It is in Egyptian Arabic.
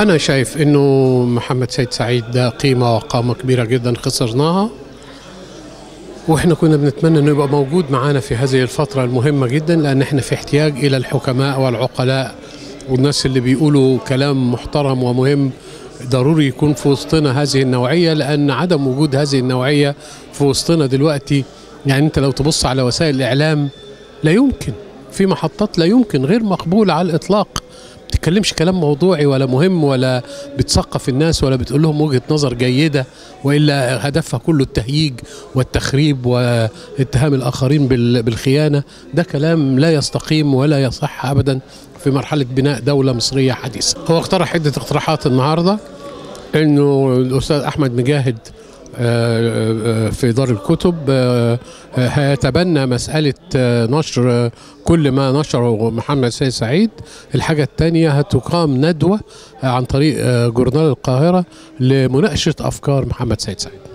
أنا شايف إنه محمد سيد سعيد ده قيمة وقامة كبيرة جدا خسرناها واحنا كنا بنتمنى انه يبقى موجود معانا في هذه الفترة المهمة جدا لأن احنا في احتياج إلى الحكماء والعقلاء والناس اللي بيقولوا كلام محترم ومهم ضروري يكون في وسطنا هذه النوعية لأن عدم وجود هذه النوعية في وسطنا دلوقتي يعني أنت لو تبص على وسائل الإعلام لا يمكن في محطات لا يمكن غير مقبولة على الإطلاق بتتكلمش كلام موضوعي ولا مهم ولا بتثقف الناس ولا بتقول لهم وجهة نظر جيدة وإلا هدفها كله التهييج والتخريب واتهام الآخرين بال- بالخيانة ده كلام لا يستقيم ولا يصح أبدا في مرحلة بناء دولة مصرية حديثة هو اقترح عدة اقتراحات النهاردة انه الاستاذ احمد مجاهد آه، آه، في دار الكتب آه، آه، هيتبنى مسألة آه، نشر آه، كل ما نشره محمد سيد سعيد الحاجة الثانية هتقام ندوة آه، عن طريق آه، جورنال القاهرة لمناقشة أفكار محمد سيد سعيد